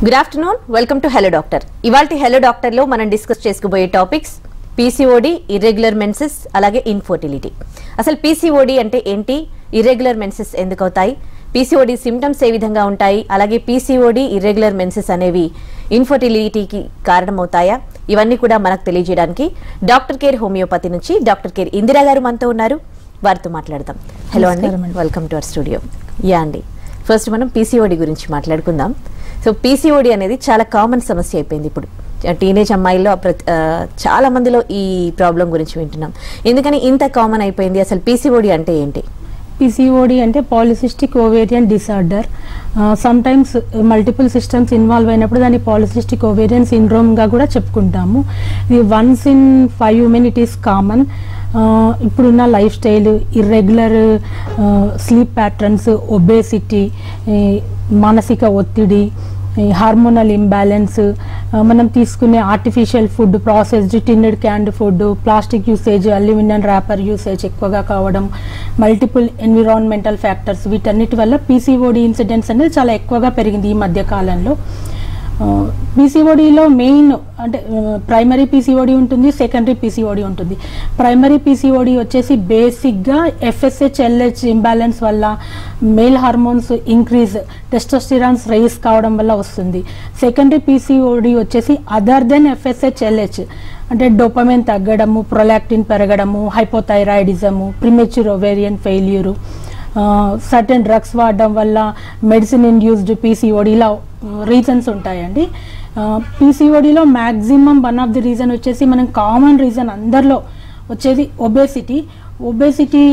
Good afternoon welcome to hello doctor ఇవాళ hello doctor లో మనం డిస్కస్ చేసుకోబోయే టాపిక్స్ పీసీఓడి ఇర్రెగ్యులర్ మెన్సెస్ అలాగే ఇన్ఫర్టిలిటీ అసలు పీసీఓడి అంటే ఏంటి ఇర్రెగ్యులర్ మెన్సెస్ ఎందుకు అవుతాయి పీసీఓడి సిమ్టమ్స్ ఏ విధంగా ఉంటాయి అలాగే పీసీఓడి ఇర్రెగ్యులర్ మెన్సెస్ అనేవి ఇన్ఫర్టిలిటీకి కారణమవుతాయా ఇవన్నీ కూడా మనకు తెలియజేయడానికి డాక్టర్ కేర్ హోమియోపతి నుంచి డాక్టర్ కేర్ ఇందిరా గారు మనతో ఉన్నారు వారితో మాట్లాడదాం హలో అండి నమస్కారం అండి. Welcome to our studio yeah అండి ఫస్ట్ మనం పీసీఓడి గురించి మాట్లాడుకుందాం సో పీసీఓడి అనేది చాలా కామన్ సమస్య అయిపోయింది ఇప్పుడు టీనేజ్ అమ్మాయిల్లో ప్రతి ఆ, చాలా మందిలో ఈ ప్రాబ్లం గురించి వింటున్నాం ఎందుకని ఇంత కామన్ అయిపోయింది అసలు పీసీఓడి అంటే ఏంటి పిసిఓడి అంటే polycystic ovarian disorder sometimes multiple systems involve అయినప్పుడు దాన్ని పాలిసిస్టిక్ ఓవేరియన్ సిండ్రోమ్గా కూడా చెప్పుకుంటాము ఇది once in five women it is common ఇప్పుడున్న lifestyle irregular sleep patterns obesity మానసిక ఒత్తిడి హార్మోనల్ ఇంబ్యాలెన్స్ మనం తీసుకునే artificial food processed tinned canned food plastic usage aluminium wrapper usage ఎక్కువగా కావడం మల్టిపుల్ ఎన్విరాన్మెంటల్ ఫ్యాక్టర్స్ వీటన్నిటి వల్ల పీసీఓడి ఇన్సిడెంట్స్ అనేది చాలా ఎక్కువగా పెరిగింది ఈ మధ్య కాలంలో పీసీఓడిలో మెయిన్ అంటే ప్రైమరీ పీసీఓడి ఉంటుంది సెకండరీ పీసీఓడి ఉంటుంది ప్రైమరీ పీసీఓడి వచ్చేసి బేసిక్గా ఎఫ్ఎస్హెచ్ ఎల్హెచ్ ఇంబ్యాలెన్స్ వల్ల male hormones increase testosterones rise కావడం వల్ల వస్తుంది సెకండరీ పీసీఓడి వచ్చేసి అదర్ దెన్ ఎఫ్ఎస్హెచ్ ఎల్హెచ్ అంటే డోపమైన్ తగ్గడము ప్రొలాక్టిన్ పెరగడము hypothyroidism premature ovarian failure certain drugs వాడడం వల్ల మెడిసిన్ ఇండ్యూస్డ్ పీసీఓడి ఇలా రీజన్స్ ఉంటాయండి పీసీఓడిలో maximum one of the reason వచ్చేసి మనం కామన్ రీజన్ అందరిలో వచ్చేది ఒబేసిటీ ఒబేసిటీ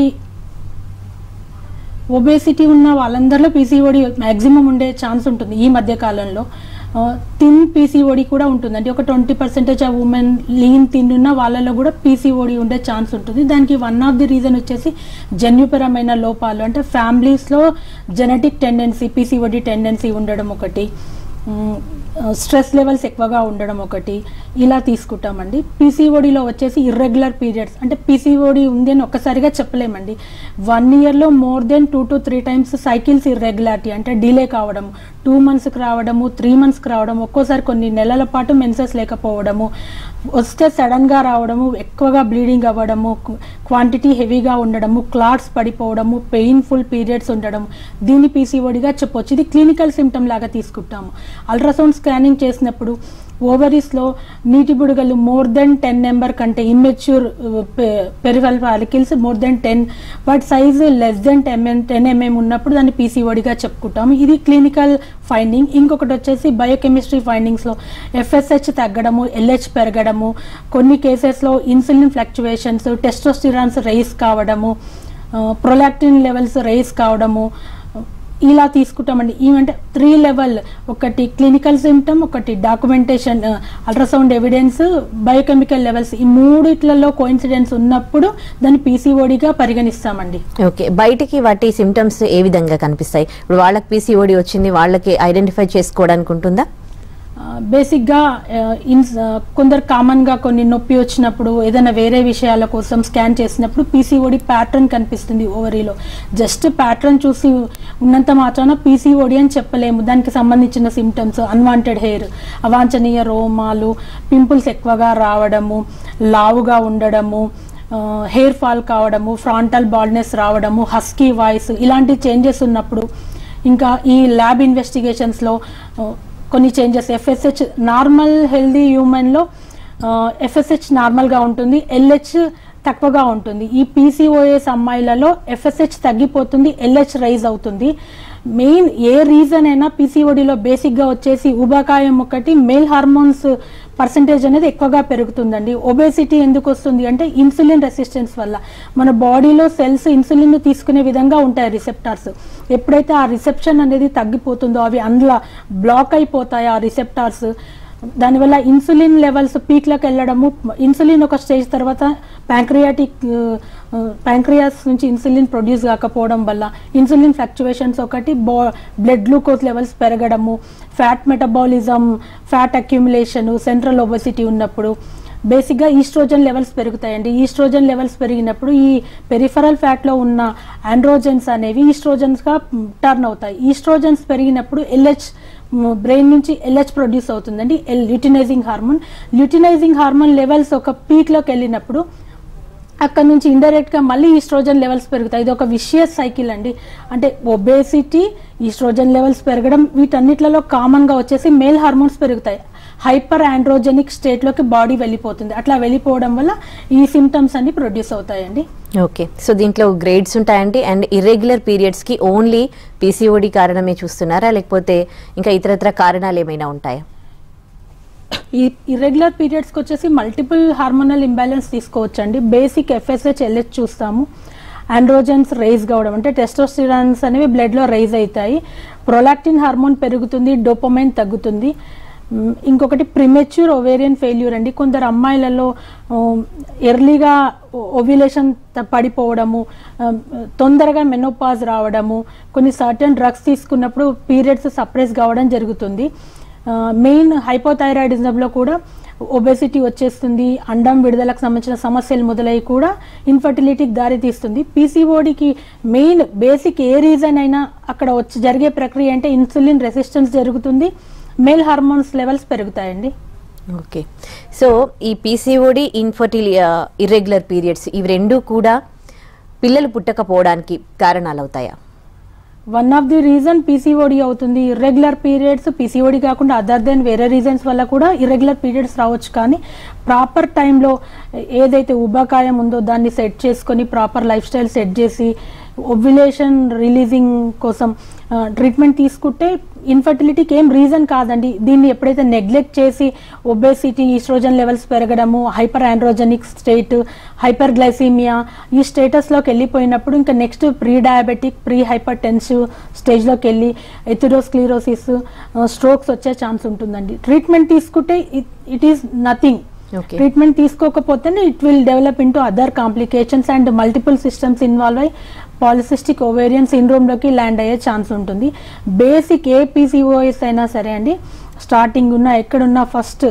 ఒబేసిటీ ఉన్న వాళ్ళందరిలో పీసీఓడి మ్యాక్సిమం ఉండే ఛాన్స్ ఉంటుంది ఈ మధ్య కాలంలో థిన్ పీసీఓడి కూడా ఉంటుంది అంటే ఒక twenty percentage of women lean thin ఉన్న వాళ్ళలో కూడా పీసీఓడి ఉండే ఛాన్స్ ఉంటుంది దానికి వన్ ఆఫ్ ది రీజన్ వచ్చేసి జన్యుపరమైన లోపాలు అంటే ఫ్యామిలీస్లో జెనెటిక్ టెండెన్సీ పీసీఓడి టెండెన్సీ ఉండడం ఒకటి స్ట్రెస్ లెవెల్స్ ఎక్కువగా ఉండడం ఒకటి ఇలా తీసుకుంటామండి పీసీఓడిలో వచ్చేసి ఇర్రెగ్యులర్ పీరియడ్స్ అంటే పీసీఓడి ఉంది అని ఒక్కసారిగా చెప్పలేమండి వన్ ఇయర్లో more than two to three times cycles irregularity అంటే డిలే కావడం టూ మంత్స్కి రావడము త్రీ మంత్స్కి రావడం ఒక్కోసారి కొన్ని నెలల పాటు మెన్సెస్ లేకపోవడము వస్తే సడన్గా రావడము ఎక్కువగా బ్లీడింగ్ అవ్వడము క్వాంటిటీ హెవీగా ఉండడము క్లాట్స్ పడిపోవడము పెయిన్ఫుల్ పీరియడ్స్ ఉండడం దీన్ని పీసీఓడిగా చెప్పొచ్చు ఇది క్లినికల్ సిమ్టమ్ లాగా తీసుకుంటాము అల్ట్రాసౌండ్ స్కానింగ్ చేసినప్పుడు ఓవరీస్లో నీటి బుడగలు మోర్ దెన్ టెన్ నెంబర్ కంటే immature peripheral follicles more than ten వాటి size less than ten ten mm ఉన్నప్పుడు దాన్ని పీసీఓడిగా చెప్పుకుంటాము ఇది క్లినికల్ ఫైండింగ్ ఇంకొకటి వచ్చేసి బయోకెమిస్ట్రీ ఫైండింగ్స్లో ఎఫ్ఎస్హెచ్ తగ్గడము ఎల్హెచ్ పెరగడము కొన్ని కేసెస్లో ఇన్సులిన్ ఫ్లక్చువేషన్స్ టెస్టోస్టిరాన్స్ రైస్ కావడము ప్రొలాక్టిన్ లెవెల్స్ రైస్ కావడము ఇలా తీసుకుంటామండి ఏమంటే త్రీ లెవెల్ ఒకటి క్లినికల్ సిమ్టమ్ ఒకటి documentation ultrasound evidence biochemical levels ఈ మూడిట్లలో కోయిన్సిడెన్స్ ఉన్నప్పుడు దాన్ని పీసీఓడిగా పరిగణిస్తామండి ఓకే బయటికి వాటి సిమ్టమ్స్ ఏ విధంగా కనిపిస్తాయి ఇప్పుడు వాళ్ళకి పీసీఓడి వచ్చింది వాళ్ళకి ఐడెంటిఫై చేసుకోవడానికి ఉంటుందా బేసిక్గా ఇన్స్ కొందరు కామన్గా కొన్ని నొప్పి వచ్చినప్పుడు ఏదైనా వేరే విషయాల కోసం స్కాన్ చేసినప్పుడు పీసీఓడి ప్యాటర్న్ కనిపిస్తుంది ఓవరీలో జస్ట్ ప్యాటర్న్ చూసి ఉన్నంత మాత్రాన పీసీఓడి అని చెప్పలేము దానికి సంబంధించిన సిమ్టమ్స్ అన్వాంటెడ్ హెయిర్ అవాంఛనీయ రోమాలు పింపుల్స్ ఎక్కువగా రావడము లావుగా ఉండడము హెయిర్ ఫాల్ కావడము ఫ్రాంటల్ బాల్నెస్ రావడము హస్కీ వాయిస్ ఇలాంటి చేంజెస్ ఉన్నప్పుడు ఇంకా ఈ ల్యాబ్ ఇన్వెస్టిగేషన్స్లో కొన్ని చేంజెస్ ఎఫ్ఎస్హెచ్ నార్మల్ హెల్దీ హ్యూమన్లో ఎఫ్ఎస్హెచ్ నార్మల్గా ఉంటుంది ఎల్హెచ్ తక్కువగా ఉంటుంది ఈ పీసీఓఎస్ అమ్మాయిలలో ఎఫ్ఎస్హెచ్ తగ్గిపోతుంది ఎల్హెచ్ రైజ్ అవుతుంది మెయిన్ ఏ రీజన్ అయినా పీసీఓడిలో బేసిక్గా వచ్చేసి ఉబకాయం ఒకటి మేల్ హార్మోన్స్ పర్సంటేజ్ అనేది ఎక్కువగా పెరుగుతుందండి ఒబేసిటీ ఎందుకు వస్తుంది అంటే ఇన్సులిన్ రెసిస్టెన్స్ వల్ల మన బాడీలో సెల్స్ ఇన్సులిన్ తీసుకునే విధంగా ఉంటాయి రిసెప్టార్స్ ఎప్పుడైతే ఆ రిసెప్షన్ అనేది తగ్గిపోతుందో అవి అందులో బ్లాక్ అయిపోతాయి ఆ రిసెప్టార్స్ దానివల్ల ఇన్సులిన్ లెవెల్స్ పీక్లకు వెళ్ళడము ఇన్సులిన్ ఒక స్టేజ్ తర్వాత ప్యాంక్రియాటిక్ ప్యాంక్రియాస్ నుంచి ఇన్సులిన్ ప్రొడ్యూస్ కాకపోవడం వల్ల ఇన్సులిన్ ఫ్లక్చువేషన్స్ ఒకటి బో బ్లడ్ గ్లూకోజ్ లెవెల్స్ పెరగడము fat metabolism fat accumulation central obesity ఉన్నప్పుడు బేసిక్గా ఈస్ట్రోజన్ లెవెల్స్ పెరుగుతాయండి ఈస్ట్రోజన్ లెవెల్స్ పెరిగినప్పుడు ఈ పెరిఫరల్ ఫ్యాట్లో ఉన్న ఆండ్రోజన్స్ అనేవి ఈస్ట్రోజన్స్గా టర్న్ అవుతాయి ఈస్ట్రోజన్స్ పెరిగినప్పుడు ఎల్హెచ్ బ్రెయిన్ నుంచి ఎల్హెచ్ ప్రొడ్యూస్ అవుతుందండి L luteinising hormone luteinising hormone levels ఒక పీక్లోకి వెళ్ళినప్పుడు అక్కడ నుంచి ఇండైరెక్ట్ గా మళ్ళీ ఈస్ట్రోజన్ లెవెల్స్ పెరుగుతాయి ఇది ఒక విషియస్ సైకిల్ అండి అంటే ఒబేసిటీ ఈస్ట్రోజన్ లెవెల్స్ పెరగడం వీటన్నిట్లలో కామన్ గా వచ్చేసి మేల్ హార్మోన్స్ పెరుగుతాయి హైపర్ ఆండ్రోజెనిక్ స్టేట్ లోకి బాడీ వెళ్ళిపోతుంది అట్లా వెళ్ళిపోవడం వల్ల ఈ సిమ్టమ్స్ అన్ని ప్రొడ్యూస్ అవుతాయండి ఓకే సో దీంట్లో గ్రేడ్స్ ఉంటాయండి అండ్ ఇర్రెగ్యులర్ పీరియడ్స్ కి ఓన్లీ పీసీఓడి కారణమే చూస్తున్నారా లేకపోతే ఇంకా ఇతరత్ర కారణాలు ఏమైనా ఉంటాయా ఈ ఇర్రెగ్యులర్ పీరియడ్స్కి వచ్చేసి మల్టిపుల్ హార్మోనల్ ఇంబ్యాలెన్స్ తీసుకోవచ్చండి బేసిక్ ఎఫ్ఎస్హెచ్ ఎల్హెచ్ చూస్తాము ఆండ్రోజన్స్ రైజ్ కావడం అంటే టెస్టోస్టిరాన్స్ అనేవి బ్లడ్లో రైజ్ అవుతాయి ప్రొలాక్టిన్ హార్మోన్ పెరుగుతుంది డోపమైన్ తగ్గుతుంది మ్, ఇంకొకటి ప్రిమెచ్యూర్ ఒవేరియన్ ఫెయిల్యూర్ అండి కొందరు అమ్మాయిలలో ఎర్లీగా ఓవ్యులేషన్ పడిపోవడము ఆ, తొందరగా మెనోపాజ్ రావడము కొన్ని సర్టన్ డ్రగ్స్ తీసుకున్నప్పుడు పీరియడ్స్ సప్రెస్ కావడం జరుగుతుంది మెయిన్ హైపోథైరాయిడిజంలో కూడా ఒబెసిటీ వచ్చేస్తుంది అండం విడుదలకు సంబంధించిన సమస్యలు మొదలై కూడా ఇన్ఫర్టిలిటీకి దారి తీస్తుంది పీసీఓడికి మెయిన్ బేసిక్ ఏ రీజన్ అయినా అక్కడ వచ్చి జరిగే ప్రక్రియ అంటే ఇన్సులిన్ రెసిస్టెన్స్ జరుగుతుంది మేల్ హార్మోన్స్ లెవెల్స్ పెరుగుతాయండి ఓకే సో ఈ పీసీఓడి ఇన్ఫర్టిలి ఇర్రెగ్యులర్ పీరియడ్స్ ఇవి రెండు కూడా పిల్లలు పుట్టకపోవడానికి కారణాలు అవుతాయా one of the reason PCOD అవుతుంది ఇర్రెగ్యులర్ పీరియడ్స్ పీసీఓడి కాకుండా అదర్ దెన్ వేరే రీజన్స్ వల్ల కూడా ఇర్రెగ్యులర్ పీరియడ్స్ రావచ్చు కానీ ప్రాపర్ టైంలో ఏదైతే ఉబకాయం ఉందో దాన్ని సెట్ చేసుకొని ప్రాపర్ లైఫ్ స్టైల్ సెట్ చేసి ఒవ్యులేషన్ రిలీజింగ్ కోసం ట్రీట్మెంట్ తీసుకుంటే ఇన్ఫర్టిలిటీకి ఏం రీజన్ కాదండి దీన్ని ఎప్పుడైతే నెగ్లెక్ట్ చేసి ఒబేసిటీ ఈస్ట్రోజన్ లెవెల్స్ పెరగడము hyperandrogenic state hyperglycaemia ఈ స్టేటస్లోకి వెళ్ళిపోయినప్పుడు ఇంకా next pre diabetic pre hypertensive స్టేజ్లోకి వెళ్ళి ఎథిరోస్క్లీరోసిస్ స్ట్రోక్స్ వచ్చే ఛాన్స్ ఉంటుందండి ట్రీట్మెంట్ తీసుకుంటే it is nothing okay treatment తీసుకోకపోతేనే it will develop into other complications and multiple systems involve అయ్యి పాలిసిస్టిక్ ఓవేరియన్ సిండ్రోమ్లోకి ల్యాండ్ అయ్యే ఛాన్స్ ఉంటుంది బేసిక్ ఏ పీసీఓఎస్ అయినా సరే అండి స్టార్టింగ్ ఉన్న ఎక్కడున్నా ఫస్ట్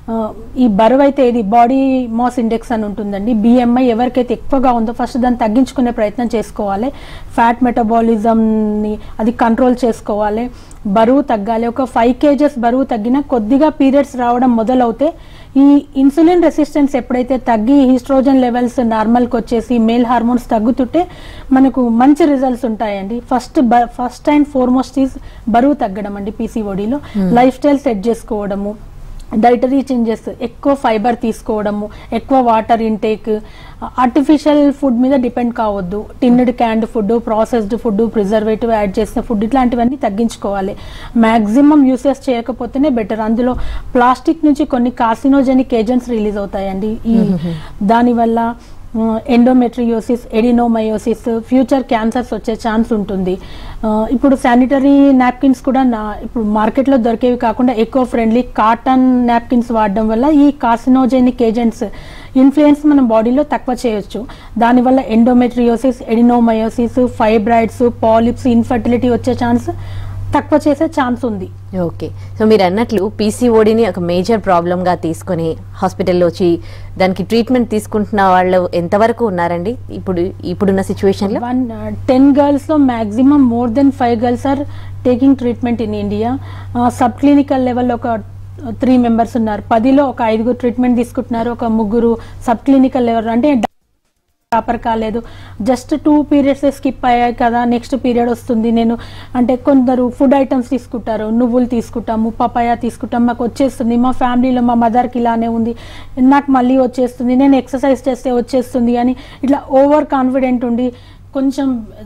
ఈ బరువు అయితే ఇది బాడీ మాస్ ఇండెక్స్ అని ఉంటుందండి బిఎంఐ ఎవరికైతే ఎక్కువగా ఉందో ఫస్ట్ దాన్ని తగ్గించుకునే ప్రయత్నం చేసుకోవాలి ఫ్యాట్ మెటబాలిజంని అది కంట్రోల్ చేసుకోవాలి బరువు తగ్గాలి ఒక ఫైవ్ కేజెస్ బరువు తగ్గినా కొద్దిగా పీరియడ్స్ రావడం మొదలవుతే ఈ ఇన్సులిన్ రెసిస్టెన్స్ ఎప్పుడైతే తగ్గి ఈస్ట్రోజన్ లెవెల్స్ నార్మల్కి వచ్చేసి మేల్ హార్మోన్స్ తగ్గుతుంటే మనకు మంచి రిజల్ట్స్ ఉంటాయండి first first and foremost is బరువు తగ్గడం అండి పీసీఓడిలో లైఫ్ స్టైల్ సెట్ చేసుకోవడము డైటరీ చేంజెస్ ఎక్కువ ఫైబర్ తీసుకోవడము ఎక్కువ వాటర్ ఇంటేక్ ఆర్టిఫిషియల్ ఫుడ్ మీద డిపెండ్ కావద్దు tinned canned food processed food preservative add చేసిన ఫుడ్ ఇట్లాంటివన్నీ తగ్గించుకోవాలి మ్యాక్సిమం యూసెస్ చేయకపోతేనే బెటర్ అందులో ప్లాస్టిక్ నుంచి కొన్ని కార్సినోజెనిక్ ఏజెంట్స్ రిలీజ్ అవుతాయండి ఈ దానివల్ల ఎండోమెట్రియోసిస్ ఎడినోమయోసిస్ ఫ్యూచర్ క్యాన్సర్స్ వచ్చే ఛాన్స్ ఉంటుంది ఆ, ఇప్పుడు శానిటరీ నాప్కిన్స్ కూడా నా ఇప్పుడు మార్కెట్లో దొరికేవి కాకుండా ఎకో ఫ్రెండ్లీ కాటన్ నాప్కిన్స్ వాడడం వల్ల ఈ కార్సినోజెనిక్ ఏజెంట్స్ ఇన్ఫ్లుయెన్స్ మన బాడీలో తక్కువ చేయొచ్చు దానివల్ల endometriosis adenomyosis fibroids polyps infertility వచ్చే ఛాన్స్ తక్కువ చేసే ఛాన్స్ ఉంది ఓకే సో మీరు అన్నట్లు పీసీఓడిని ఒక మేజర్ ప్రాబ్లమ్గా తీసుకొని హాస్పిటల్లో వచ్చి దానికి ట్రీట్మెంట్ తీసుకుంటున్న వాళ్ళు ఎంతవరకు ఉన్నారండి ఇప్పుడు ఇప్పుడున్న సిచ్యువేషన్లో వన్ టెన్ గర్ల్స్ లో maximum more than five girls are taking treatment in India subclinical level ఒక త్రీ మెంబర్స్ ఉన్నారు పదిలో ఒక ఐదుగురు ట్రీట్మెంట్ తీసుకుంటున్నారు ఒక ముగ్గురు సబ్ క్లినికల్ లెవెల్ అంటే ప్రాపర్ కాలేదు జస్ట్ టూ పీరియడ్స్ స్కిప్ అయ్యాయి కదా నెక్స్ట్ పీరియడ్ వస్తుంది నేను అంటే కొందరు ఫుడ్ ఐటమ్స్ తీసుకుంటారు నువ్వులు తీసుకుంటాము పపాయ తీసుకుంటాం మాకు వచ్చేస్తుంది మా ఫ్యామిలీలో మా మదర్కి ఇలానే ఉంది నాకు మళ్ళీ వచ్చేస్తుంది నేను ఎక్సర్సైజ్ చేస్తే వచ్చేస్తుంది అని ఇట్లా ఓవర్ కాన్ఫిడెంట్ ఉండి కొంచెం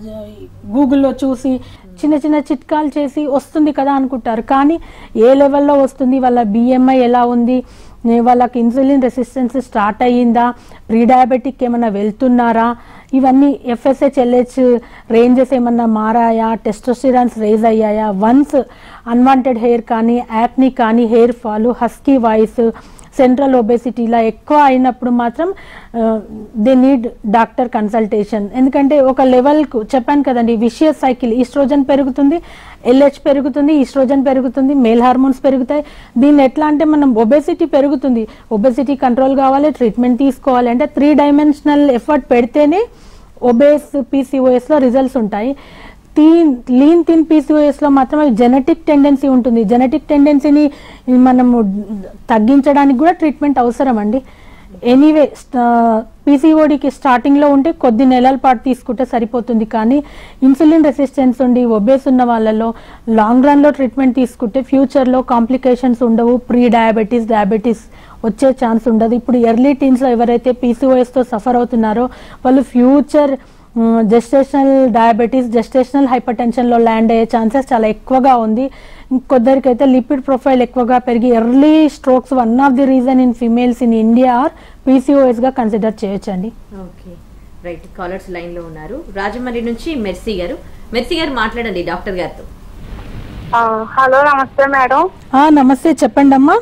గూగుల్లో చూసి చిన్న చిన్న చిట్కాలు చేసి వస్తుంది కదా అనుకుంటారు కానీ ఏ లెవెల్లో వస్తుంది వాళ్ళ బిఎంఐ ఎలా ఉంది నే- వాళ్ళకి ఇన్సులిన్ రెసిస్టెన్స్ స్టార్ట్ అయ్యిందా ప్రీ డయాబెటిక్ ఏమైనా వెళ్తున్నారా ఇవన్నీ ఎఫ్ఎస్హెచ్ ఎల్హెచ్ రేంజెస్ ఏమన్నా మారాయా టెస్టోస్టిరాన్స్ రేజ్ అయ్యాయా వన్స్ అన్వాంటెడ్ హెయిర్ కానీ యాక్ని కానీ hair fall husky voice central obesity ఇలా ఎక్కువ అయినప్పుడు మాత్రం దే నీడ్ డాక్టర్ కన్సల్టేషన్ ఎందుకంటే ఒక లెవెల్కు చెప్పాను కదండి విషియస్ సైకిల్ ఈస్ట్రోజన్ పెరుగుతుంది ఎల్హెచ్ పెరుగుతుంది ఈస్ట్రోజన్ పెరుగుతుంది మేల్ హార్మోన్స్ పెరుగుతాయి దీన్ని ఎట్లా అంటే మనం ఒబేసిటీ పెరుగుతుంది ఒబేసిటీ కంట్రోల్ కావాలి ట్రీట్మెంట్ తీసుకోవాలి అంటే త్రీ డైమెన్షనల్ ఎఫర్ట్ పెడితేనే ఒబేస్ పీసీఓఎస్లో రిజల్ట్స్ ఉంటాయి థీన్ లీన్ థిన్ పీసీఓఎస్లో మాత్రం అది జెనెటిక్ టెండెన్సీ ఉంటుంది జెనెటిక్ టెండెన్సీని మనము తగ్గించడానికి కూడా ట్రీట్మెంట్ అవసరం అండి ఎనీవే పీసీఓడికి స్టార్టింగ్లో ఉంటే కొద్ది నెలల పాటు తీసుకుంటే సరిపోతుంది కానీ ఇన్సులిన్ రెసిస్టెన్స్ ఉండి ఒబేస్ ఉన్న వాళ్ళలో లాంగ్ రన్లో ట్రీట్మెంట్ తీసుకుంటే ఫ్యూచర్లో కాంప్లికేషన్స్ ఉండవు ప్రీ డయాబెటీస్ డయాబెటీస్ వచ్చే ఛాన్స్ ఉండదు ఇప్పుడు ఎర్లీ టీన్స్లో ఎవరైతే పీసీఓఎస్తో సఫర్ అవుతున్నారో వాళ్ళు ఫ్యూచర్ జెస్టేషనల్ డయాబెటీస్ జెస్టేషనల్ హైపర్ టెన్షన్లో ల్యాండ్ అయ్యే ఛాన్సెస్ చాలా ఎక్కువగా ఉంది కొందరికైతే లిపిడ్ ప్రొఫైల్ ఎక్కువగా పెరిగి early strokes one of the reason in females in India are పీసీఓఎస్గా కన్సిడర్ చేయొచ్చండి ఓకే రైట్ కాలర్స్ లైన్ లో ఉన్నారు రాజమండ్రి నుంచి మెర్సీ గారు మెర్సీ గారు మాట్లాడండి డాక్టర్ గారితో ఆ, హలో నమస్తే మేడం ఆ, నమస్తే చెప్పండి అమ్మా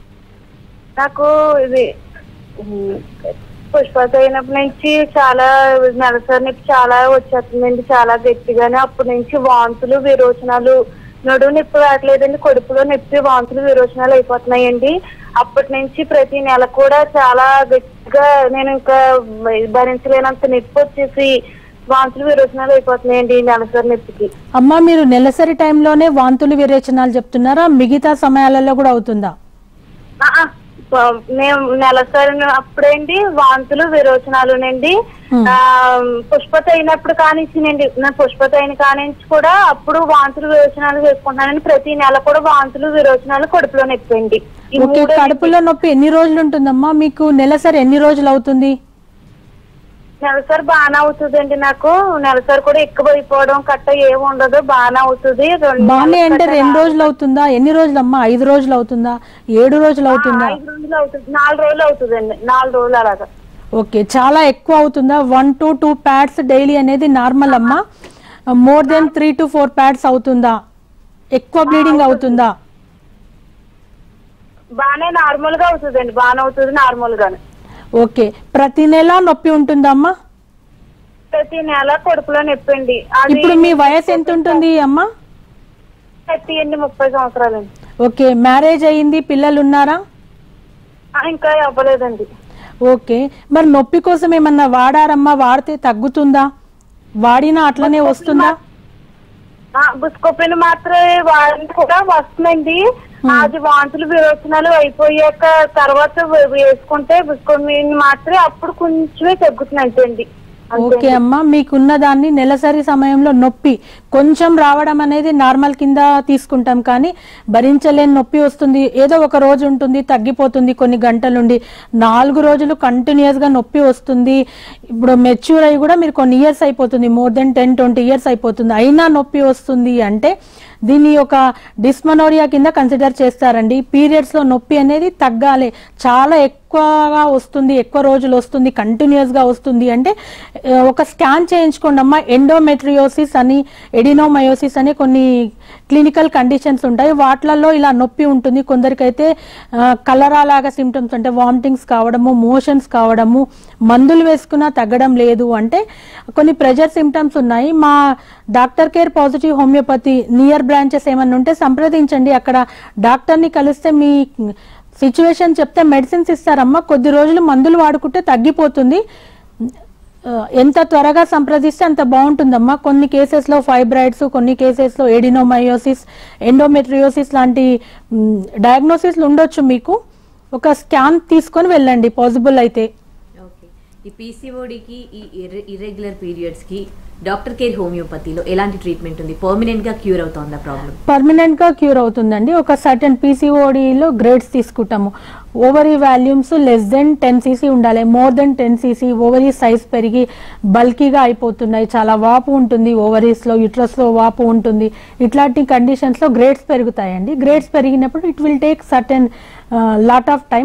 నాకు ఇది ఉమ్, పుష్పత అయినప్పటి నుంచి చాలా నెలసరి నొప్పి చాలా వచ్చేస్తుందండి చాలా గట్టిగానే అప్పటి నుంచి వాంతులు విరోచనాలు నడువు నొప్పి రావట్లేదండి కడుపులో నొప్పి వాంతులు విరోచనాలు అయిపోతున్నాయండి అప్పటి నుంచి ప్రతి నెల కూడా చాలా గట్టిగా నేను ఇంకా భరించలేనంత నొప్పి వచ్చేసి వాంతులు విరోచనాలు అయిపోతున్నాయండి ఈ నెలసరి నొప్పికి అమ్మా మీరు నెలసరి టైంలోనే వాంతులు విరేచనాలు చెప్తున్నారా మిగతా సమయాలలో కూడా అవుతుందా ఆ, ఆ, ప- మేము నెలసరి అప్పుడేంటి వాంతులు విరోచనాలునండి Hmm. ఆ, పుష్పత అయినప్పుడు కానిచ్చినండి నా పుష్పత అయిన కానించి కూడా అప్పుడు వాంతులు విరోచనాలు చేసుకుంటున్నానండి ప్రతి నెల కూడా వాంతులు విరోచనాలు కడుపులో నొప్పండి ఈ ఓకే మూడు కడుపులో నొప్పి ఎన్ని రోజులు ఉంటుందమ్మా మీకు నెలసరి ఎన్ని రోజులు అవుతుంది నెలసరి బాగానే అవుతుందండి నాకు నెలసరి కూడా ఎక్కువ అయిపోవడం కట్ట ఏమి ఉండదు బాగానే అవుతుంది రెండు బానే నెలల అంటే కట్ట రెండు రోజులు అవుతుందా ఎన్ని రోజులు అమ్మా ఐదు రోజులు అవుతుందా ఏడు రోజులు అవుతుందా ఐదు రోజులు అవుతుంది నాలుగు రోజులు అవుతుందండి నాలుగు రోజులు అలాగా ఓకే చాలా ఎక్కువ అవుతుందా one to two pads daily అనేది నార్మల్ అమ్మా more than three to four pads అవుతుందా ఎక్కువ బ్లీడింగ్ అవుతుందా బాగానే నార్మల్ గా అవుతుందండి బాగానే అవుతుంది నార్మల్ గానే ఓకే ప్రతి నెల నొప్పి ఉంటుందమ్మా ప్రతి నెల కడుపులో నొప్పండి అది ఇప్పుడు మీ వయసు ఎంత ఉంటుంది అమ్మా థర్టీ అండి ముప్పై సంవత్సరాలండి ఓకే మ్యారేజ్ అయ్యింది పిల్లలు ఉన్నారా ఆ, ఇంకా అవ్వలేదండి ఓకే మరి నొప్పి కోసం ఏమన్నా వాడారమ్మా వాడితే తగ్గుతుందా వాడినా అట్లనే వస్తుందా ఆ, బుస్కోపిన్ మాత్రమే వాడిని కూడా వస్తుందండి అది వాంతులు విరోచనాలు అయిపోయాక తర్వాత వే- వేసుకుంటే బుస్కోపిన్ మాత్రమే అప్పుడు కొంచెమే తగ్గుతుంది అంతేండి ఓకే అమ్మా మీకున్న దాన్ని నెలసరి సమయంలో నొప్పి కొంచెం రావడం అనేది నార్మల్ కింద తీసుకుంటాం కానీ భరించలేని నొప్పి వస్తుంది ఏదో ఒక రోజు ఉంటుంది తగ్గిపోతుంది కొన్ని గంటల నుండి నాలుగు రోజులు కంటిన్యూస్ గా నొప్పి వస్తుంది ఇప్పుడు మెచ్యూర్ అయ్యి కూడా మీరు కొన్ని ఇయర్స్ అయిపోతుంది more than ten twenty years అయిపోతుంది అయినా నొప్పి వస్తుంది అంటే దీన్ని ఒక డిస్మనోరియా కింద కన్సిడర్ చేస్తారండి పీరియడ్స్ లో నొప్పి అనేది తగ్గాలి చాలా ఎక్కువగా వస్తుంది ఎక్కువ రోజులు వస్తుంది కంటిన్యూస్ గా వస్తుంది అంటే ఆ, ఒక స్కాన్ చేయించుకోండి అమ్మా ఎండోమెట్రియోసిస్ అని ఎడినోమయోసిస్ అనే కొన్ని క్లినికల్ కండిషన్స్ ఉంటాయి వాటిలలో ఇలా నొప్పి ఉంటుంది కొందరికైతే ఆ, కలరా లాగా సిమ్టమ్స్ అంటే వామిటింగ్స్ కావడము మోషన్స్ కావడము మందులు వేసుకున్నా తగ్గడం లేదు అంటే కొన్ని ప్రెజర్ సిమ్టమ్స్ ఉన్నాయి మా doctor care positive homeopathy near branches ఏమన్నా ఉంటే సంప్రదించండి అక్కడ డాక్టర్ని కలిస్తే మీ సిచ్యువేషన్ చెప్తే మెడిసిన్స్ ఇస్తారమ్మా కొద్ది రోజులు మందులు వాడుకుంటే తగ్గిపోతుంది ఆ, ఎంత త్వరగా సంప్రదిస్తే అంత బాగుంటుందమ్మా కొన్ని కేసెస్లో ఫైబ్రాయిడ్స్ కొన్ని కేసెస్లో ఎడినోమయోసిస్ ఎండోమెట్రియోసిస్ లాంటి డయాగ్నోసిస్లు ఉండొచ్చు మీకు ఒక స్కాన్ తీసుకొని వెళ్ళండి పాసిబుల్ అయితే ఓకే ఈ పీసీఓడికి ఈ ఇర్రెగ్యులర్ పీరియడ్స్ కి డాక్టర్ కేర్ హోమియోపతిలో ఎలాంటి ట్రీట్మెంట్ ఉంది పర్మనెంట్ గా క్యూర్ అవుతుందా ప్రాబ్లం పర్మనెంట్ గా క్యూర్ అవుతుందండి ఒక సర్టన్ పీసీఓడిలో గ్రేడ్స్ తీసుకుంటాము ovary volumes less than ten CC ఉండాలి more than ten CC ovary size పెరిగి బల్కీగా అయిపోతున్నాయి చాలా వాపు ఉంటుంది ఓవరీస్లో యుట్రస్లో వాపు ఉంటుంది ఇట్లాంటి కండిషన్స్లో గ్రేడ్స్ పెరుగుతాయండి గ్రేడ్స్ పెరిగినప్పుడు it will take certain lot of time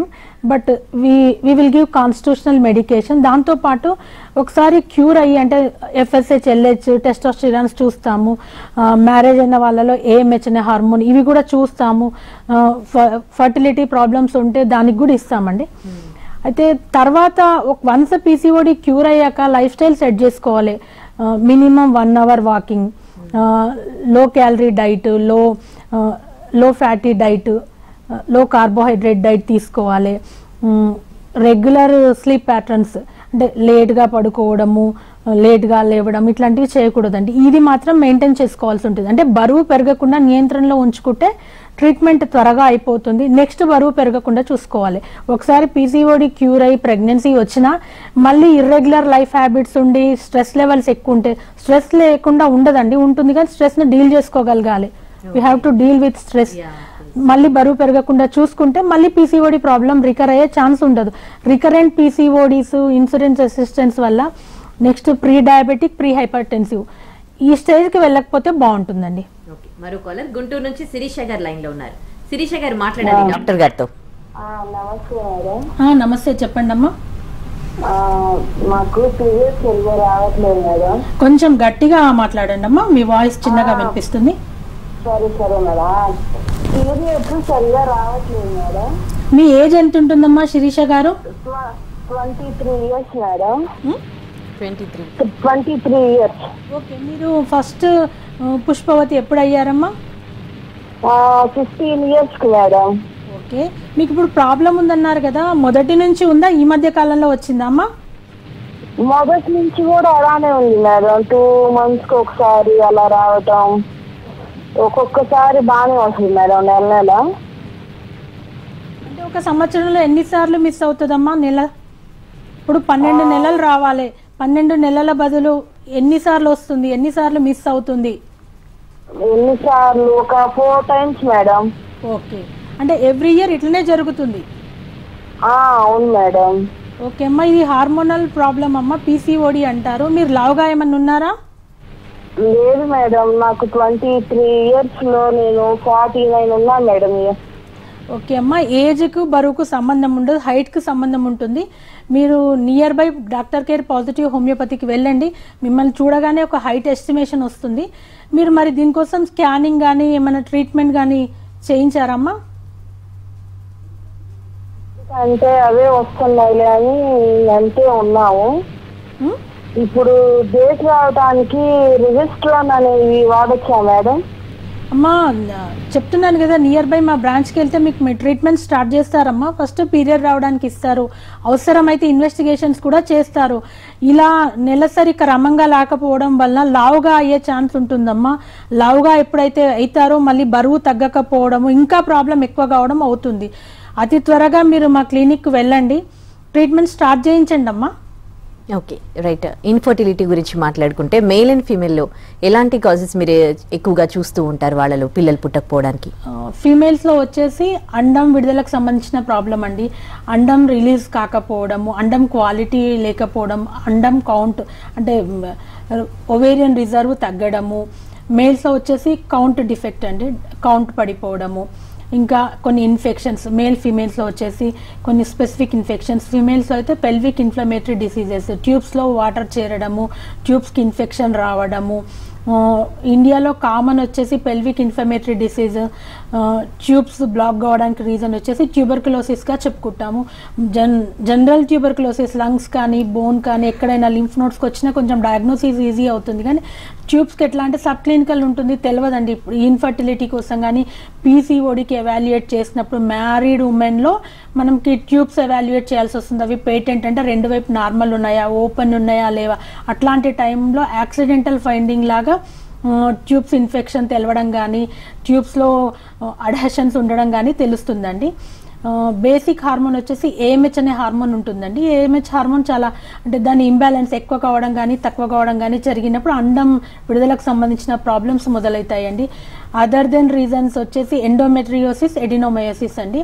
but we we will give constitutional medication దాంతోపాటు ఒకసారి క్యూర్ అయ్యి అంటే ఎఫ్ఎస్హెచ్ ఎల్హెచ్ టెస్టోస్టిరాన్స్ చూస్తాము మ్యారేజ్ అయిన వాళ్ళలో ఏఎంహెచ్ అనే హార్మోన్ ఇవి కూడా చూస్తాము ఫర్టిలిటీ ప్రాబ్లమ్స్ ఉంటే దానికి కూడా ఇస్తామండి అయితే తర్వాత ఒక వన్స్ పీసీఓడి క్యూర్ అయ్యాక లైఫ్ స్టైల్ సెట్ చేసుకోవాలి minimum one hour walking low calorie diet low low fatty diet low carbohydrate diet తీసుకోవాలి రెగ్యులర్ స్లీప్ ప్యాటర్న్స్ అంటే లేట్గా పడుకోవడము లేట్గా లేవడం ఇట్లాంటివి చేయకూడదండి ఇది మాత్రం మెయింటైన్ చేసుకోవాల్సి ఉంటుంది అంటే బరువు పెరగకుండా నియంత్రణలో ఉంచుకుంటే ట్రీట్మెంట్ త్వరగా అయిపోతుంది నెక్స్ట్ బరువు పెరగకుండా చూసుకోవాలి ఒకసారి పీసీఓడి క్యూర్ అయ్యి ప్రెగ్నెన్సీ వచ్చినా మళ్ళీ ఇర్రెగ్యులర్ లైఫ్ హ్యాబిట్స్ ఉండి స్ట్రెస్ లెవెల్స్ ఎక్కువ ఉంటే స్ట్రెస్ లేకుండా ఉండదండి ఉంటుంది కానీ స్ట్రెస్ని డీల్ చేసుకోగలగాలి we have to deal with stress మళ్ళీ బరువు పెరగకుండా చూసుకుంటే మళ్ళీ పీసీఓడి ప్రాబ్లం రికర్ అయ్యే ఛాన్స్ ఉండదు రికరెంట్ పీసీఓడీస్ ఇన్సూరెన్స్ అసిస్టెన్స్ వల్ల next pre diabetic pre hypertensive ఈ స్టేజ్కి వెళ్ళకపోతే బాగుంటుందండి ఓకే మరో కాలర్ గుంటూరు నుంచి శిరీష గారు లైన్ లో ఉన్నారు శిరీష గారు మాట్లాడాలి డాక్టర్ గారితో నమస్తే మేడం ఆ, నమస్తే చెప్పండి అమ్మా ఆ, మాకు పీరియడ్స్ సరిగా రావట్లేదు మేడం కొంచెం గట్టిగా మాట్లాడండి అమ్మా మీ వాయిస్ చిన్నగా వినిపిస్తుంది సరే సరే మేడం పీరియడ్స్ సరిగా రావట్లేదు మేడం మీ ఏజ్ ఎంత ఉంటుందమ్మా Sirisha garu twenty three years madam twenty three twenty three years okay మీరు ఫస్ట్ పుష్పవతి ఎప్పుడు అయ్యారమ్మా ఫిఫ్టీన్ ఇయర్స్ కి మేడం ఓకే మీకు ఇప్పుడు ప్రాబ్లం ఉందన్నారు కదా మొదటి నుంచి ఉందా ఈ మధ్య కాలంలో వచ్చిందా అమ్మా మొదటి నుంచి కూడా అలానే ఉంది మేడం టూ మంత్స్ కి ఒకసారి అలా రావటం ఒక్కొక్కసారి బాగానే వస్తుంది మేడం నెల నెల అంటే ఒక సంవత్సరంలో ఎన్నిసార్లు మిస్ అవుతుందమ్మా నెల ఇప్పుడు పన్నెండు నెలలు రావాలి పన్నెండు నెలల బదులు ఎన్నిసార్లు వస్తుంది ఎన్నిసార్లు మిస్ అవుతుంది ఎన్నిసార్లు ఒక ఫోర్ టైమ్స్ మేడం ఓకే అంటే ఎవ్రీ ఇయర్ ఇట్లనే జరుగుతుంది ఆ, అవును మేడం ఓకే అమ్మా ఇది హార్మోనల్ ప్రాబ్లం అమ్మా పీసీఓడి అంటారు మీరు లావుగా ఏమన్నా ఉన్నారా లేదు మేడం నాకు ట్వంటీ త్రీ ఇయర్స్ లో నేను ఫార్టీ నైన్ ఉన్నా మేడం ఓకే అమ్మా ఏజ్కు బరువుకు సంబంధం ఉండదు హైట్కి సంబంధం ఉంటుంది మీరు nearby doctor care positive హోమియోపతికి వెళ్ళండి మిమ్మల్ని చూడగానే ఒక హైట్ ఎస్టిమేషన్ వస్తుంది మీరు మరి దీనికోసం స్కానింగ్ కానీ ఏమైనా ట్రీట్మెంట్ కానీ చేయించారమ్మా అంటే అవే వస్తున్నాయిలే అని అంతే ఉన్నాము ఉం? ఇప్పుడు డేట్ రావడానికి రిజిస్ట్రాన్ అనేవి వాడచ్చా మేడం అమ్మా నా- చెప్తున్నాను కదా నియర్ బై మా బ్రాంచ్కి వెళ్తే మీకు మీ ట్రీట్మెంట్ స్టార్ట్ చేస్తారమ్మా ఫస్ట్ పీరియడ్ రావడానికి ఇస్తారు అవసరమైతే ఇన్వెస్టిగేషన్స్ కూడా చేస్తారు ఇలా నెలసరి క్రమంగా లేకపోవడం వలన లావుగా అయ్యే ఛాన్స్ ఉంటుందమ్మా లావుగా ఎప్పుడైతే అవుతారో మళ్ళీ బరువు తగ్గకపోవడము ఇంకా ప్రాబ్లం ఎక్కువ కావడం అవుతుంది అతి త్వరగా మీరు మా క్లినిక్కి వెళ్ళండి ట్రీట్మెంట్ స్టార్ట్ చేయించండి అమ్మా ఓకే రైట్ ఇన్ఫర్టిలిటీ గురించి మాట్లాడుకుంటే మేల్ అండ్ ఫీమేల్లో ఎలాంటి కాజెస్ మీరు ఎక్కువగా చూస్తూ ఉంటారు వాళ్ళలో పిల్లలు పుట్టకపోవడానికి ఫీమేల్స్లో వచ్చేసి అండం విడుదలకు సంబంధించిన ప్రాబ్లం అండి అండం రిలీజ్ కాకపోవడము అండం క్వాలిటీ లేకపోవడం అండం కౌంట్ అంటే ఒవేరియన్ రిజర్వ్ తగ్గడము మేల్స్లో వచ్చేసి కౌంట్ డిఫెక్ట్ అండి కౌంట్ పడిపోవడము ఇంకా కొన్ని ఇన్ఫెక్షన్స్ మేల్ ఫీమేల్స్లో వచ్చేసి కొన్ని స్పెసిఫిక్ ఇన్ఫెక్షన్స్ ఫీమేల్స్లో అయితే పెల్విక్ ఇన్ఫ్లమేటరీ డిసీజెస్ ట్యూబ్స్లో వాటర్ చేరడము ట్యూబ్స్కి ఇన్ఫెక్షన్ రావడము ఆ, ఇండియాలో కామన్ వచ్చేసి pelvic inflammatory disease tubes block కావడానికి రీజన్ వచ్చేసి ట్యూబర్కులోసిస్గా చెప్పుకుంటాము జన్ జనరల్ ట్యూబర్కులోసిస్ లంగ్స్ కానీ బోన్ కానీ ఎక్కడైనా లింఫ్ నోట్స్కి వచ్చినా కొంచెం డయాగ్నోసిస్ ఈజీ అవుతుంది కానీ ట్యూబ్స్కి ఎట్లా అంటే సబ్ క్లినికల్ ఉంటుంది తెలియదండి ఇప్పుడు ఇన్ఫర్టిలిటీ కోసం కానీ పీసీఓడికి ఎవాల్యుయేట్ చేసినప్పుడు మ్యారీడ్ ఉమెన్లో మనకి ట్యూబ్స్ ఎవాల్యుయేట్ చేయాల్సి వస్తుంది అవి పేటెంట్ అంటే రెండు వైపు నార్మల్ ఉన్నాయా ఓపెన్ ఉన్నాయా లేవా అట్లాంటి టైంలో యాక్సిడెంటల్ ఫైండింగ్ లాగా ట్యూబ్స్ ఇన్ఫెక్షన్ తెలవడం కానీ ట్యూబ్స్లో అడహషన్స్ ఉండడం కానీ తెలుస్తుందండి బేసిక్ హార్మోన్ వచ్చేసి ఏఎంహెచ్ అనే హార్మోన్ ఉంటుందండి ఏఎంహెచ్ హార్మోన్ చాలా అంటే దాని ఇంబ్యాలెన్స్ ఎక్కువ కావడం కానీ తక్కువ కావడం కానీ జరిగినప్పుడు అండం విడుదలకు సంబంధించిన ప్రాబ్లమ్స్ మొదలవుతాయండి అదర్ దెన్ రీజన్స్ వచ్చేసి ఎండోమెట్రియోసిస్ ఎడినోమయోసిస్ అండి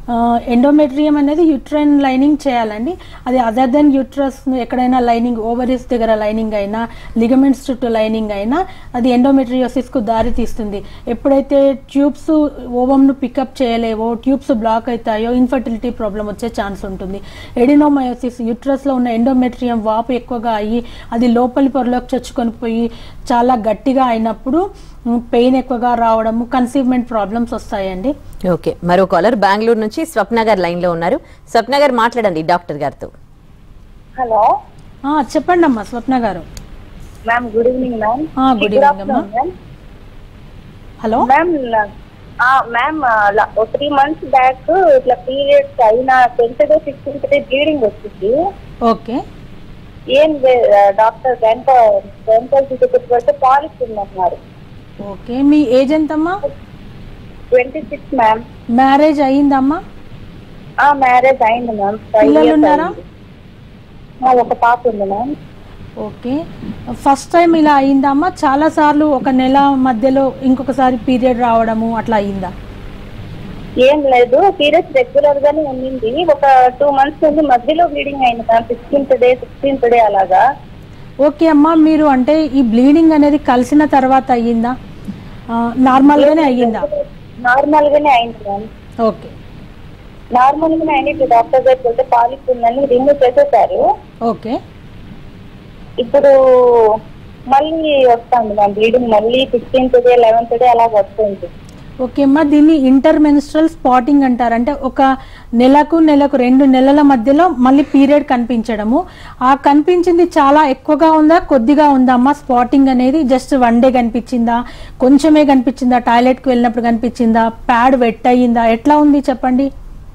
ఎండోమెట్రియం అనేది యుట్రైన్ లైనింగ్ చేయాలండి అది అదర్ దెన్ యూట్రస్ ఎక్కడైనా లైనింగ్ ఓవరీస్ దగ్గర లైనింగ్ అయినా లిగమెంట్స్ చుట్టూ లైనింగ్ అయినా అది ఎండోమెట్రియోసిస్కు దారి తీస్తుంది ఎప్పుడైతే ట్యూబ్స్ ఓవంను పికప్ చేయలేవో ట్యూబ్స్ బ్లాక్ అవుతాయో ఇన్ఫర్టిలిటీ ప్రాబ్లం వచ్చే ఛాన్స్ ఉంటుంది ఎడినోమయోసిస్ యూట్రస్లో ఉన్న ఎండోమెట్రియం వాపు ఎక్కువగా అయ్యి అది లోపలి పొరలోకి చొచ్చుకొని పోయి చాలా గట్టిగా అయినప్పుడు పెయిన్ ఎక్కువగా రావడము కన్సీవ్మెంట్ ప్రాబ్లమ్స్ వస్తాయండి ఓకే మరో కాలర్ బెంగళూరు నుంచి స్వప్న గారు లైన్ లో ఉన్నారు స్వప్న గారు మాట్లాడండి డాక్టర్ గారితో హలో ఆ, చెప్పండి అమ్మా Swapna garu ma'am good evening ma'am ఆ, good evening అమ్మా. Hello ma'am ma'am three months back ఇట్లా పీరియడ్స్ అయిన tenth day sixth day bleeding వచ్చింది ఓకే ఏం డాక్టర్ గంట గంట పెడితే పాలిస్ ఉందన్నారు ఓకే మీ ఏజ్ ఎంతమ్మా ట్వంటీ సిక్స్ మ్యామ్ మ్యారేజ్ అయ్యిందమ్మా ఆ మ్యారేజ్ అయింది మ్యామ్ ఫైవ్ పిల్లలు ఇయర్స్ ఉన్నారా? ఒక పాప ఉంది మ్యామ్ ఓకే ఫస్ట్ టైం ఇలా అయిందమ్మా చాలా సార్లు ఒక నెల మధ్యలో ఇంకొకసారి పీరియడ్ రావడము అట్లా అయిందా ఏం లేదు పీరియడ్స్ రెగ్యులర్ గానే ఉండింది ఒక టూ మంత్స్ నుండి మధ్యలో బ్లీడింగ్ అయింది ma'am sixteenth day sixteenth day అలాగా ఓకే అమ్మా మీరు అంటే ఈ బ్లీడింగ్ అనేది కలిసిన తర్వాత అయ్యిందా ఆ, నార్మల్గానే అయ్యిందా నార్మల్ గానే అయింది మ్యామ్ ఓకే నార్మల్ గానే అయింది ఇప్పుడు డాక్టర్ దగ్గరికి వెళ్తే పాలిస్ ఉందని రిమూవ్ చేసేసారు ఓకే ఇప్పుడు మళ్ళీ వస్తుంది మ్యామ్ బ్లీడింగ్ మళ్ళీ సిక్స్టీన్త్ డే లెవెన్త్ డే అలా వస్తుంది ఓకే అమ్మా దీన్ని ఇంటర్ మెన్స్ట్రల్ స్పాటింగ్ అంటారు అంటే ఒక నెలకు నెలకు రెండు నెలల మధ్యలో మళ్ళీ పీరియడ్ కనిపించడము ఆ కనిపించింది చాలా ఎక్కువగా ఉందా కొద్దిగా ఉందా అమ్మా స్పాటింగ్ అనేది జస్ట్ వన్ డే కనిపించిందా కొంచెమే కనిపించిందా టాయిలెట్కి వెళ్ళినప్పుడు కనిపించిందా ప్యాడ్ వెట్ అయ్యిందా ఎట్లా ఉంది చెప్పండి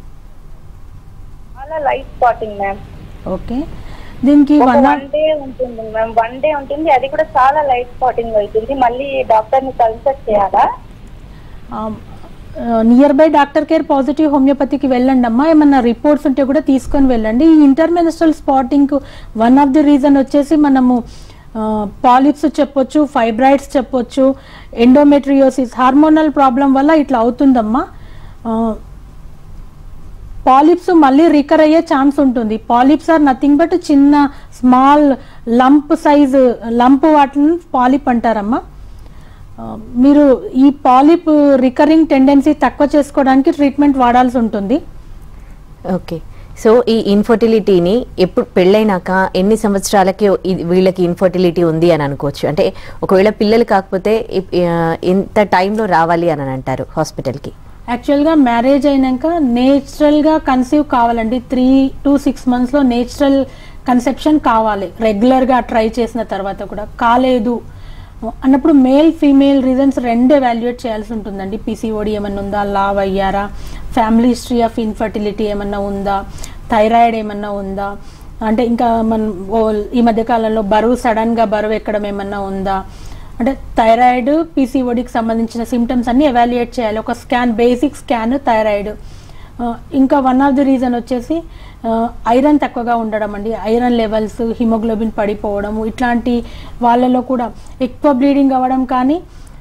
చాలా లైట్ స్పాటింగ్ మ్యామ్ ఓకే దీనికి ఒక వన్ వన్ డే ఉంటుంది మ్యామ్ వన్ డే ఉంటుంది అది కూడా చాలా లైట్ స్పాటింగ్ అవుతుంది మళ్ళీ డాక్టర్ ని కన్సల్ట్ చేయాలా nearby doctor care positive హోమియోపతికి వెళ్ళండి అమ్మా ఏమన్నా రిపోర్ట్స్ ఉంటే కూడా తీసుకొని వెళ్ళండి ఈ intermenstrual spotting one of the reason వచ్చేసి మనము పాలిప్స్ చెప్పొచ్చు ఫైబ్రాయిడ్స్ చెప్పొచ్చు ఎండోమెట్రియోసిస్ హార్మోనల్ ప్రాబ్లం వల్ల ఇట్లా అవుతుందమ్మా పాలిప్స్ మళ్ళీ రికర్ అయ్యే ఛాన్స్ ఉంటుంది పాలిప్స్ ఆర్ నథింగ్ బట్ చిన్న స్మాల్ లంప్ సైజ్ లంప్ వాటిని పాలిప్ అంటారమ్మా ఆ, మీరు ఈ పాలిప్ రికరింగ్ టెండెన్సీ తక్కువ చేసుకోవడానికి ట్రీట్మెంట్ వాడాల్సి ఉంటుంది ఓకే సో ఈ ఇన్ఫర్టిలిటీని ఎప్పుడు పెళ్ళైనాక ఎన్ని సంవత్సరాలకి ఇది- వీళ్ళకి ఇన్ఫర్టిలిటీ ఉంది అని అనుకోవచ్చు అంటే ఒకవేళ పిల్లలు కాకపోతే ఇప్- ఆ, ఎంత టైంలో రావాలి అని అని అంటారు హాస్పిటల్కి యాక్చువల్గా మ్యారేజ్ అయినాక నేచురల్గా కన్సీవ్ కావాలండి త్రీ టు సిక్స్ మంత్స్లో నేచురల్ కన్సెప్షన్ కావాలి రెగ్యులర్గా ట్రై చేసిన తర్వాత కూడా కాలేదు అన్నప్పుడు మేల్ ఫీమేల్ రీజన్స్ రెండు ఎవాల్యుయేట్ చేయాల్సి ఉంటుందండి పీసీఓడి ఏమన్నా ఉందా లావ్ అయ్యారా ఫ్యామిలీ హిస్టరీ ఆఫ్ ఇన్ఫర్టిలిటీ ఏమన్నా ఉందా థైరాయిడ్ ఏమన్నా ఉందా అంటే ఇంకా మన ఓ- ఈ మధ్య కాలంలో బరువు సడన్గా బరువు ఎక్కడం ఏమన్నా ఉందా అంటే థైరాయిడ్ పీసీఓడికి సంబంధించిన సిమ్టమ్స్ అన్ని ఎవాల్యుయేట్ చేయాలి ఒక స్కాన్ బేసిక్ స్కాన్ థైరాయిడ్ ఆ, ఇంకా వన్ ఆఫ్ ది రీజన్ వచ్చేసి ఐరన్ తక్కువగా ఉండడం అండి ఐరన్ లెవెల్స్ హిమోగ్లోబిన్ పడిపోవడము ఇట్లాంటి వాళ్ళలో కూడా ఎక్కువ బ్లీడింగ్ అవ్వడం కానీ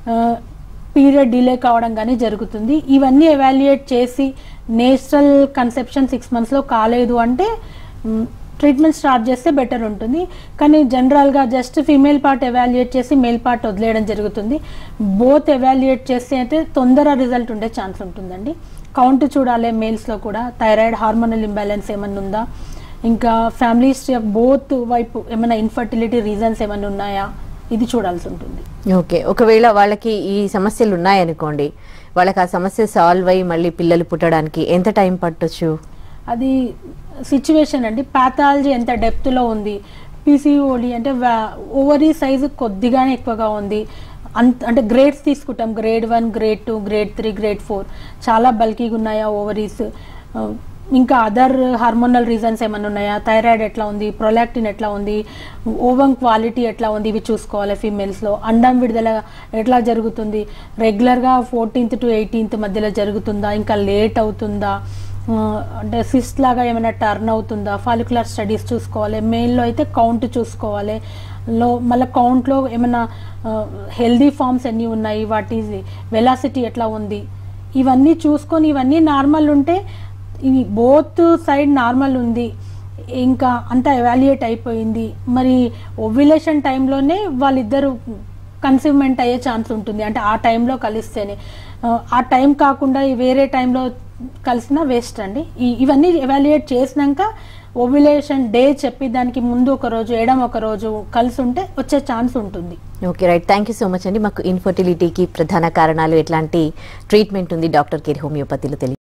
పీరియడ్ డిలే కావడం కానీ జరుగుతుంది ఇవన్నీ ఎవాల్యుయేట్ చేసి నేచురల్ కన్సెప్షన్ సిక్స్ మంత్స్లో కాలేదు అంటే ట్రీట్మెంట్ స్టార్ట్ చేస్తే బెటర్ ఉంటుంది కానీ జనరల్గా జస్ట్ ఫీమేల్ పార్ట్ ఎవాల్యుయేట్ చేసి మేల్ పార్ట్ వదిలేయడం జరుగుతుంది బోత్ ఎవాల్యుయేట్ చేస్తే అయితే తొందర రిజల్ట్ ఉండే ఛాన్స్ ఉంటుందండి కౌంట్ చూడాలి మేల్స్లో కూడా థైరాయిడ్ హార్మోనల్ ఇంబ్యాలెన్స్ ఏమన్నా ఉందా ఇంకా ఫ్యామిలీ హిస్టరీ ఆఫ్ బోత్ వైపు ఏమైనా ఇన్ఫర్టిలిటీ రీజన్స్ ఏమైనా ఉన్నాయా ఇది చూడాల్సి ఉంటుంది ఓకే ఒకవేళ వాళ్ళకి ఈ సమస్యలు ఉన్నాయనుకోండి వాళ్ళకి ఆ సమస్య సాల్వ్ అయ్యి మళ్ళీ పిల్లలు పుట్టడానికి ఎంత టైం పట్టొచ్చు అది సిచ్యువేషన్ అండి పాథాలజీ ఎంత డెప్త్లో ఉంది పీసీఓడి అంటే ఓవరీ సైజు కొద్దిగానే ఎక్కువగా ఉంది అంత అంటే గ్రేడ్స్ తీసుకుంటాం grade one grade two grade three grade four చాలా బల్కీగా ఉన్నాయా ఓవరీస్ ఇంకా అదర్ హార్మోనల్ రీజన్స్ ఏమైనా ఉన్నాయా థైరాయిడ్ ఎట్లా ఉంది ప్రొలాక్టిన్ ఎట్లా ఉంది ఓవన్ క్వాలిటీ ఎట్లా ఉంది ఇవి చూసుకోవాలి ఫీమేల్స్లో అండం విడుదల ఎట్లా జరుగుతుంది రెగ్యులర్గా ఫోర్టీన్త్ టు ఎయిటీన్త్ మధ్యలో జరుగుతుందా ఇంకా లేట్ అవుతుందా ఆ, అంటే సిస్ట్ లాగా ఏమైనా టర్న్ అవుతుందా ఫాలిక్యులర్ స్టడీస్ చూసుకోవాలి మెయిన్లో అయితే కౌంట్ చూసుకోవాలి లో మళ్ళీ కౌంట్లో ఏమైనా హెల్దీ ఫామ్స్ ఎన్ని ఉన్నాయి వాటి వెలాసిటీ ఎట్లా ఉంది ఇవన్నీ చూసుకొని ఇవన్నీ నార్మల్ ఉంటే ఈ బోత్ సైడ్ నార్మల్ ఉంది ఇంకా అంతా ఎవాల్యుయేట్ అయిపోయింది మరి ఓవ్యులేషన్ టైంలోనే వాళ్ళిద్దరు కన్సీవ్మెంట్ అయ్యే ఛాన్స్ ఉంటుంది అంటే ఆ టైంలో కలిస్తేనే ఆ, ఆ టైం కాకుండా ఈ వేరే టైంలో కలిసినా వేస్ట్ అండి ఈ ఇవన్నీ ఎవాల్యుయేట్ చేసినాక ఓవ్యులేషన్ డే చెప్పి దానికి ముందు ఒక రోజు ఎడం ఒక రోజు కలిసి ఉంటే వచ్చే ఛాన్స్ ఉంటుంది okay right thank you so much అండి మాకు ఇన్ఫర్టిలిటీకి ప్రధాన కారణాలు ఎట్లాంటి ట్రీట్మెంట్ ఉంది డాక్టర్ కేర్ హోమియోపతిలో తెలియ